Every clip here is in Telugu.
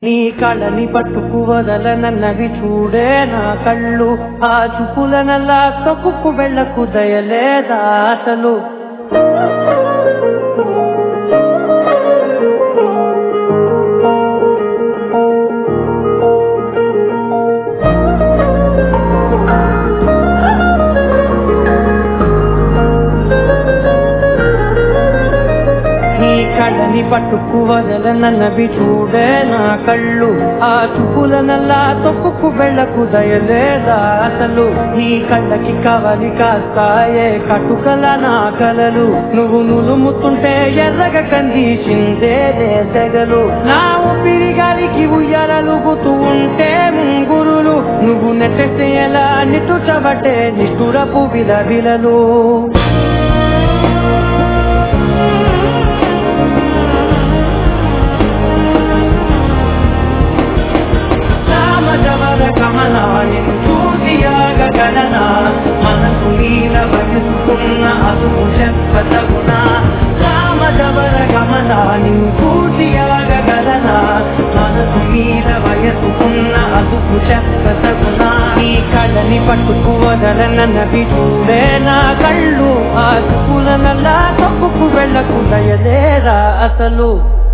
నీ కళని పట్టుకు వదలనన్నవి చూడే నా కళ్ళు ఆ చూపులనల్లా తొక్కుకు వెళ్ళకు దయలేదా అసలు నీ కళ్ళని పట్టుకు వదలనన్నవి చూడే నా కళ్ళు ఆ చూపులనల్లా తొక్కుకు వెళ్ళకు దయలేదా అసలు నీ కళ్ళకి కవలి కాస్తాయే కటుకల నా కలలు నువ్వు నులుముతుంటే ఎర్రగ కందిసిందే తెగలు నా ఊపిరి గాలికి ఉయ్యాలలుగుతూ ఉంటే ముంగురులు నువ్వు నెట్టేస్తే ఎలా నిట్టుచబట్టే నిష్ఠురపు విలవిలలు రామజవర గమన నిన్ను చూసియాగగలన మనసు మీద వయసుకున్న అదుపు చెప్పతగున రామజవర గమన నిన్ను చూసియాగగలన మనసు మీద వయసుకున్న అదుపు చెప్పతగున నీ కళ్ళని పట్టుకు వదలనన్నవి చూడే నా కళ్ళు ఆ చూపులనల్లా తప్పుకు వెళ్ళకు దయలేరా అసలు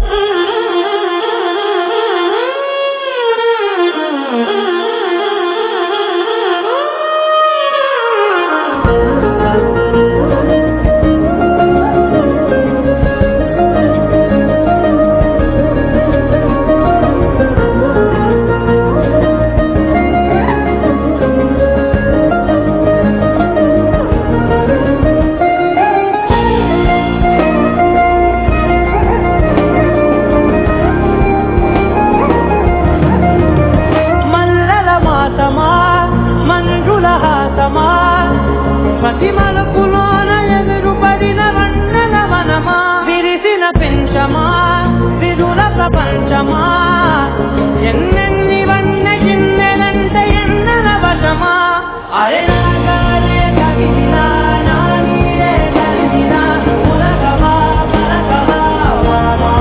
మల్లల మాతమా మంజుల హాతమా ప్రతి మలుపులోన ఎదురుపడిన వన్నెల వనమా విరిసిన పెంచమా విరుల ప్రపంచమా ఎన్నెన్ని వన్నె గిన్నెలంటే ఎన్నెల వశమా అరే నాగాలే కవిదినా, నా నీరే కలిసినా, ఉలకమా, పలకమా, వామా.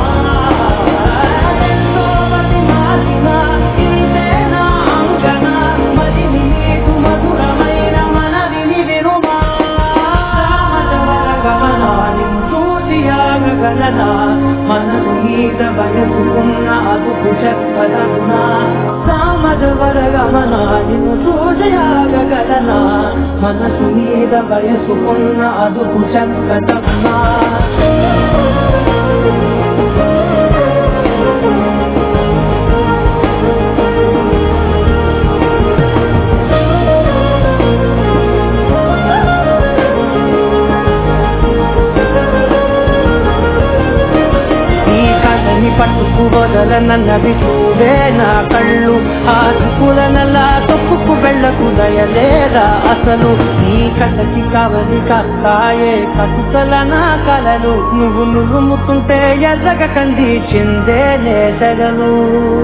ఎంతో మతి మారినా, ఇంతేనా అంగన, మదిని నీకు మధురమైన మనవిని వినుమా. రామచవర గమన, నిన్ను చూసి ఆగగలనా, మనసు మీద వయసుకున్న అదుపు చెప్పదగునా సామజవర గమన నిన్ను చూసి ఆగగలనా మనసు మీద వయసుకున్న అదుపు చెప్పదగునా ఈ కళ్ళని పట్టుకు వదలనన్నవి చూడే నా కళ్ళు ఆ చూపులనల్లా తొక్కుకు వెళ్ళకు దయలేదా అసలు నీ కళ్ళకి కవలి కాస్తాయే కటుకల నా కలలు నువ్వు నువ్వుముతుంటే ఎర్రగ కంది చిందే నేతగలు